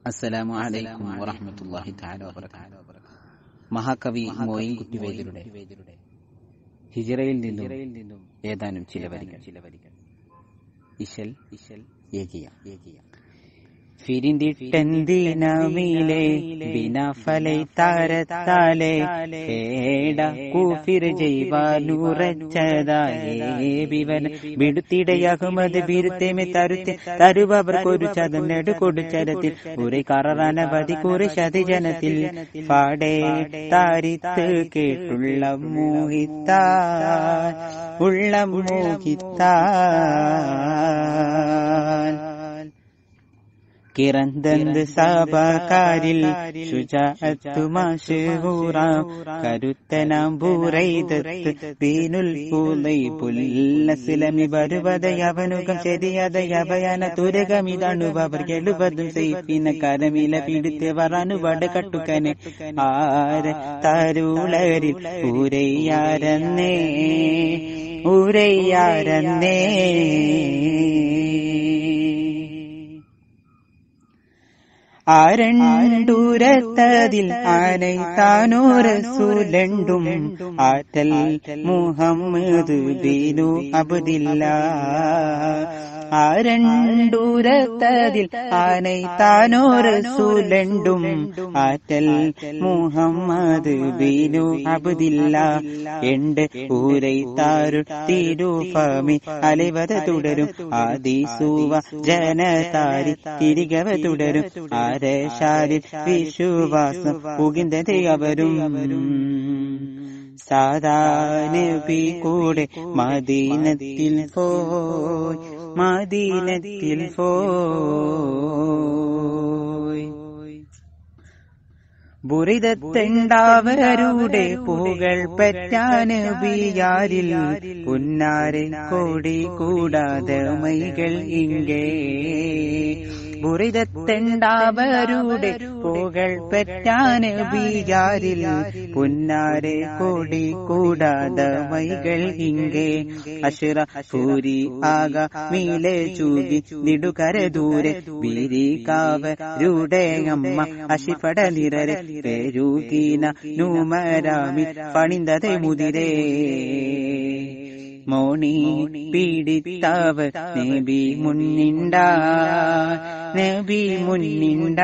അസ്സലാമു അലൈക്കും വറഹ്മത്തുള്ളാഹി തആല വബറകാതുഹു മഹാകവി മോയിൻകുട്ടി വൈദ്യരുടെ ഹിജറയിൽ നിന്നും ഏതാനും ചില വരികൾ ഇശൽ ഇശൽ ഏകിയ ഏകിയ ഫിരിന്തിട്ടെന്തിനമിലെ ബിനഫലൈ താരത്താലെ പേട കൂഫിർ ജൈവാലുറച്ചതായേ വിവൻ വിടുത്തിടയഹമ്മദ് ബിരുത്തേമെ തരുത്തെ തരുവവർക്കൊരു ചതം നെടുകൊടുച്ചരത്തിൽ കുറെ കററാനവധി കുറെ ശതിജനത്തിൽ പാടേ താരിത്ത് കേട്ടുള്ള മോഹിത്ത ഉള്ള മോഹിത്ത കിറന്തന്ത് സഭക്കാരിൽ ശുചാത്തുമാശൂറാം കരുത്തനാം ബൂറൈതത്ത് ദീനുൽ പൂലൈ പുല്ലസിലമി വരുവതയവനുകം ശരിയതയവയന തുരകമിതണുവർ എഴുപതും ചെയ്പ്പിന കരമില പിടിത്തവർ അനുവട കട്ടുക്കനെ ആര തരുളരിൽ ഊരയ്യാരന്നേ ഊരയ്യാരന്നേ ആരണ്ടൂരത്തതിൽ ആനൈ താനൂരസൂലണ്ടും ആറ്റൽ മുഹമ്മദ് ദീനു അബുദില്ല ആരണ്ടൂരത്തതിൽ ആനൈ താനൂരസൂലണ്ടും ആറ്റൽ മുഹമ്മദ് ദീനു അബുദില്ല എണ്ട് ഊരൈ താരു തിരുഫമി അലവത തുടരും ആദിസൂവ ജനതാരി തിരികവ തുടരും ആരശാരിൽ വിശ്വാസം പുകിന്തതെ അവരും സാധാനബി കൂടെ മദീനത്തിൽ പോയി മദീനത്തിൽ പോയി ബുറിതത്തെണ്ടാവരുടെ പൂകൾ പറ്റാന് ബിയാരിൽ പുന്നാരൻ കോടി കൂടാതെ മൈകൾ ഇങ്ങേ ബുറിതത്തെണ്ടാവരുടെ പൂകൾ പറ്റാന് ബിയാരിൽ പുന്നാരെ കോടി കൂടാതെ മൈകൾ ഇങ്ങേ അഷിറ സൂരി ആക മീലെ ചൂകി നിടുകര ദൂരെ ബീരികാവരുടെ അമ്മ അഷിഫട നിരരെ പേരുകീന നൂമരാമി പണിന്തതെ മുതിരേ മോണി പീഡിത്തവർ നബി മുന്നിണ്ട നബി മുന്നിണ്ട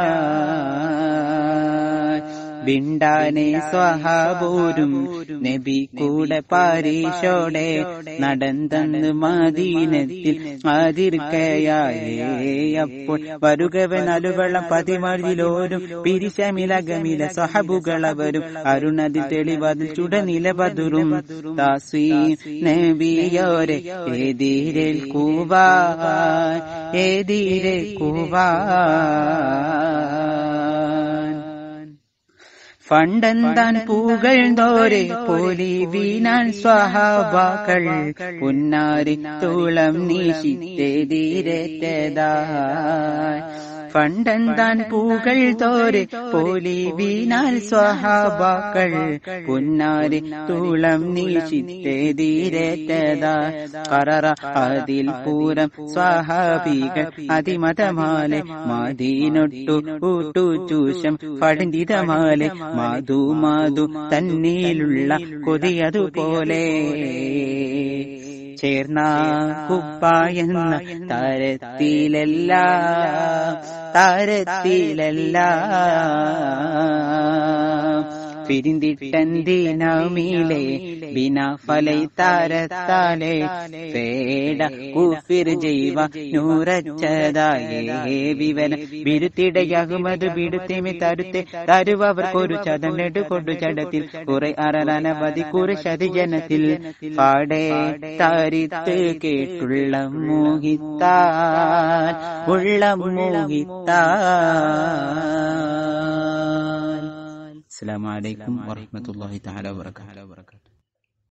ബിണ്ടാനെ സ്വഹാബൂരും നബി കൂടെ പാരീശോടെ നടന്തന്ന് മദീനത്തിൽ അതിർക്കയായേ അപ്പോൾ വരുകവ നലുവെള്ളം പതിമഴിലോരും പിരിശമിലകമില സ്വഹബുകളവരും അരുണതിൽ തെളിവതിൽ ചുടനില ബതുറും താസീ നബിയോരെ ഏതീരൽ കൂവാ ഏതീരെ കൂവാ ഫണ്ടന്താൻ പൂകൾ തോരെ പോലി വീണാൻ സ്വഹാബാക്കൾ പുന്നാരി തൂളം നീശിത്തേതീരേറ്റതാ ഫണ്ടന്താൻ പൂകൾ തോരെ പോലി വീണാൽ സ്വഹാബാക്കൾ പുന്നാരി തൂളം നീശിത്തേതീരേറ്റതാ കററ അതിൽ പൂരം സ്വഹാബികൾ അതിമതമാലെ മാതീനൊട്ടു ഊട്ടു ചൂഷം പടിന്തിതമാലെ മാധു മാധു തന്നിലുള്ള കൊതിയതുപോലെ ചേർന്ന കുപ്പായെന്ന താരത്തിലല്ല താരത്തിലല്ല പിരിന്തിട്ടന്തിനമിലെ ബിന ഫലൈ താരത്താലെ പേട കുഫിർ ജൈവ നൂറച്ചതായേ വിവന ബിരുത്തിടയകുമത് ബിടുത്തിമി തരുത്തെ തരുവവർക്കൊരു ചതനെടു കൊണ്ടു ചടത്തിൽ കുറെ അറനവധി കുറെ ശതിജനത്തിൽ പാടേ താരിത്ത് കേട്ടുള്ള മോഹിത്താൻ ഉള്ള മോഹിത്താൻ السلام عليكم ورحمة الله تعالى وبركاته